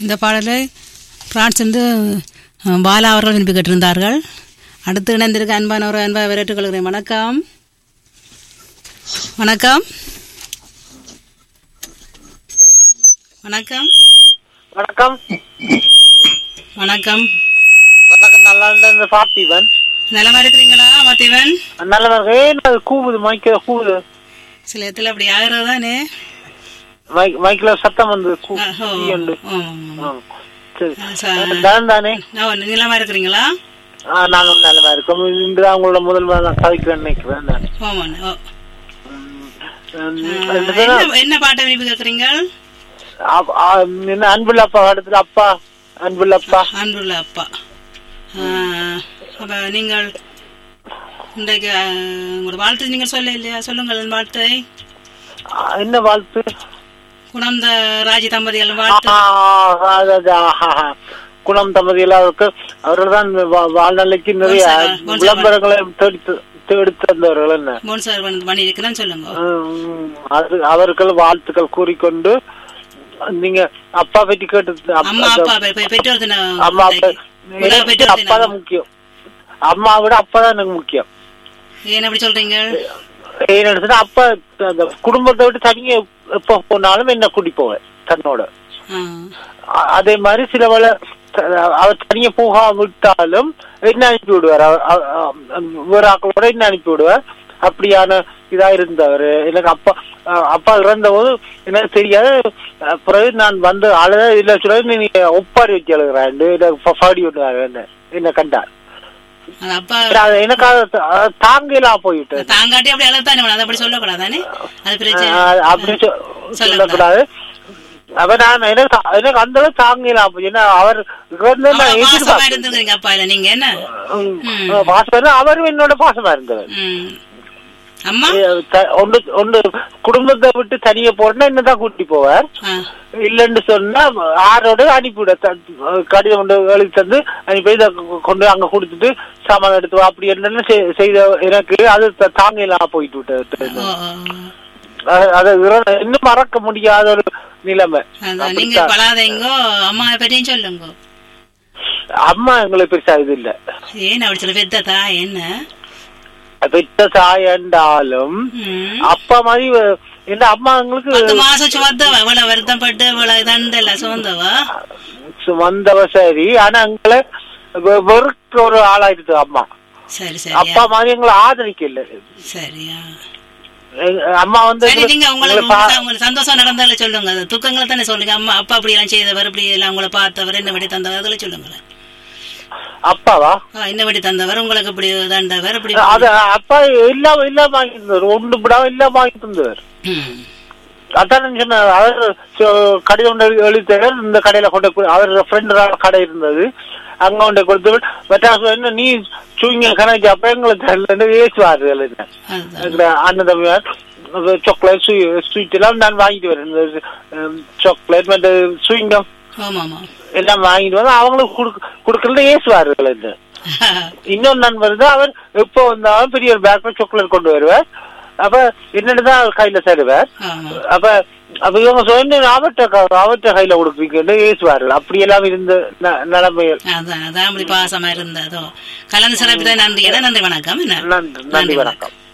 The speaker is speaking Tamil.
இந்த பாடலை பிரான்ஸ் வந்து அஹ், பாலா அவர்கள் விரும்பி கேட்டிருந்தார்கள் அடுத்து இணைந்திருக்க அன்பான ஒரு அன்பாக வரவேற்றுக் கொள்கிறேன் வணக்கம் வணக்கம் வணக்கம் வணக்கம் வணக்கம் வணக்கம் நல்லா இருந்த பார்த்திபன் நலமா இருக்கிறீங்களா மாத்தீவன் நல்லா இருக்கு ஏன் அது கூவுது மைக்க கூவுது சில இடத்துல அப்படி ஆகிறது தானே மைக் மைக்ல சத்தம் வந்து கூ- ஆஹோ. தீயண்டு. ஆமாம். ஆ, சரி ச- தான் தானே நான் நிலமா இருக்கிறீங்களா ஆ, நாங்களும் நல்லமா இருக்கோம் இன்றுதான் உங்களோட முதல் முறை நான் கதைக்கிறேன்னு நினைக்கிறேன் நான். ஆமாம் ஓ ம், ஆ, ரெண்டு பேரும் என்ன என்ன பாட்டை விரும்பி கேட்குறீங்க அப்- ஆ, என்ன அன்புள்ள அப்பா இடத்துல அப்பா அன்புள்ள அப்பா அன்புள்ள அப்பா ஆ, அப்ப நீங்கள் இன்றைக்கு ஆ, உங்களோட வாழ்த்து நீங்கள் சொல்ல இல்லையா சொல்லுங்கள் என் வாழ்த்தை ஆ, என்ன வாழ்த்து குணந்த ராஜி தம்பதிகள் ஆ, வாழ்த்து அது, அது, ஆஹா, ஆஹா. குணம் தமதி எல்லாருக்கும் அவர்கள் தான் வாழ்நாளைக்கு நிறைய பொன்சேகர், பொன்சேகர். விளம்பரங்களை தேடி தேடி தந்தவர்கள் என்ன மோன் சார் வந்து பண்ணியிருக்கிறேன்னு சொல்லுங்க உம், அது அவர்கள் வாழ்த்துக்கள் கூறிக்கொண்டு நீங்க அப்பா பற்றி கேட்டு அப்பா- அம்மா அப்பா பெ- பெ- பெற்றோர் தின அம்மா அப்பா உலக எனக்கு பெற்றோர் அப்பா தான் தினம் முக்கியம் அம்மா விட அப்பா தான் எனக்கு முக்கியம் ஏன் அப்படி சொல்றீங்க ஏன்னு சொன்னா அப்பா அந்த குடும்பத்தை விட்டு தனியா எப்ப போனாலும் என்ன கூட்டி போவேன் தன்னோட ஆ. அ- அதே மாதிரி சில வேளை த- அவர் தனியா போகாம விட்டாலும் என்ன அனுப்பி விடுவார் அவ- அவ- அவ- வேற ஆக்களோட என்ன அனுப்பி விடுவார் அப்படியான இதா இருந்தவர் எனக்கு அப்பா அஹ் அப்பா இறந்த போது எனக்கு தெரியாது அஹ் பிறகு நான் வந்து அழுத இல்ல சொல்ல நீங்க ஒப்பாரி வச்சு அழுகிறாண்டு எனக்கு பாடி விடுவாரு என்ன என்ன கண்டார் அது அப்பா அது எனக்கு அது த- அது தாங்கலாம் போயிட்டு தாங்காட்டி அப்படி அழகுதானே வேணும். அதை அப்படி சொல்லக்கூடாதானே அது பிரச்சனை அஹ் அப்படி சொ- சொல்லக்கூடாது. சொல்லக்கூடாது அப்ப நான் எனக்கு எனக்கு அந்த அளவுக்கு தாங்கலாம் போய் ஏன்னா அவர் இறந்து நான் அவ்வளவு பாசமா எதிர்பார்த்தேன் இருந்திருக்கீங்க அப்பா இல்ல நீங்க என்ன ம். ம். பாசமா இருந்தா அவரும் என்னோட பாசமா இருந்தவர் ம். அம்மா த- ஒன்று ஒன்று குடும்பத்தை விட்டு தனியா போறேன்னா என்னதான் கூட்டி போவார் ஆ. இல்லைன்னு சொன்னா ஆரோட அனுப்பிவிட த- கடிதம் கொண்டு எழுதி தந்து அனுப்பி இதை கொண்டு அங்க கொடுத்துட்டு சாமான் எடுத்து வா அப்படி என்னென்ன செய்- செய்த எனக்கு அது த- தாங்க இல்லாம போயிட்டு விட்டது ஓ, ஓ. அது- அது இற- இன்னும் மறக்க முடியாத ஒரு நிலைமை அதான் நீங்க அப்படித்தான். பழாதைங்கோ அம்மா பற்றியும் சொல்லுங்க அம்மா எங்களுக்கு பெருசா இது இல்ல ஏன் அப்படி சொல்ல பெத்ததா என்ன பெற்ற தாயண்டாலும் ம். அப்பா மாதிரி வ- என்ன அம்மா எங்களுக்கு பத்து மாசம் சுமந்தவ இவ்வளவு வருத்தப்பட்டு இவ்வளவு இதண்டல சுமந்தவா வந்தவ சரி ஆனா எங்களை வெ- வெறுக்க ஒரு ஆளாயிடுது அம்மா சரி அப்பா சரியா மாதிரி எங்களை ஆதரிக்கல சரியா எங்க- அம்மா வந்து சரி நீங்க எங்களை- உங்களுக்கு எங்களை பா- உங்களுக்கு உங்களுக்கு சந்தோஷம் நடந்தால சொல்லுங்க அது துக்கங்களை தானே சொல்லுங்க அம்மா அப்பா அப்படி எல்லாம் செய்தவர் இப்படி எல்லாம் உங்களை பார்த்தவர் என்ன வடி தந்தவர் அதெல்லாம் சொல்லுங்களேன் அப்பாவா ஆ, இந்த வடி தந்தவர் உங்களுக்கு இப்படி தண்டவர் இப்படி அது அப்பா இல்லாம இல்லாம வாங்கி தந்தார் ஒன்று விடாம இல்லாம வாங்கி தந்தார் ம். அதான் சொன்னார் அவர் சொ- கடிதம் கொண்டு எழுத்தார் இந்த கடையில கொண்டு போய் அவர் ஃப்ரெண்ட் கடை இருந்தது அங்க கொண்டு கொடுத்து மெட்ராஸ் என்ன நீ சூங்க கணக்கு அப்ப எங்களை தெரியல ஏசுவார்கள் என்ன அதுதான் எங்க அண்ணன் தம்பியார் சாக்லேட் ஸ்வீட் எல்லாம் நான் வாங்கிட்டு வரேன் சாக்லேட் மற்ற ஸ்வீங்கம் ஆமா ஆமா எல்லாம் வாங்கிட்டு வந்து அவங்களுக்கு கொடுக்க கொடுக்கறது ஏசுவார்கள் என்ன இன்னொரு நண்பர் தான் அவர் எப்போ வந்தாலும் பெரிய ஒரு பேக்ல சாக்லேட் கொண்டு வருவார் அப்ப என்னதான் அவர் கையில தருவார் ஆமா அப்ப அப்ப இவங்க சொன்ன அவர்கிட்ட க- அவர்கிட்ட கையில கொடுப்பீங்கன்னு ஏசுவார்கள் அப்படியெல்லாம் இருந்த ந- நிலைமைகள் அதான் அதான் அப்படி பாசமா இருந்ததோ கலந்து சிறப்பிதான் நன்றி என்ன நன்றி வணக்கம் என்ன நன்றி நன்றி வணக்கம்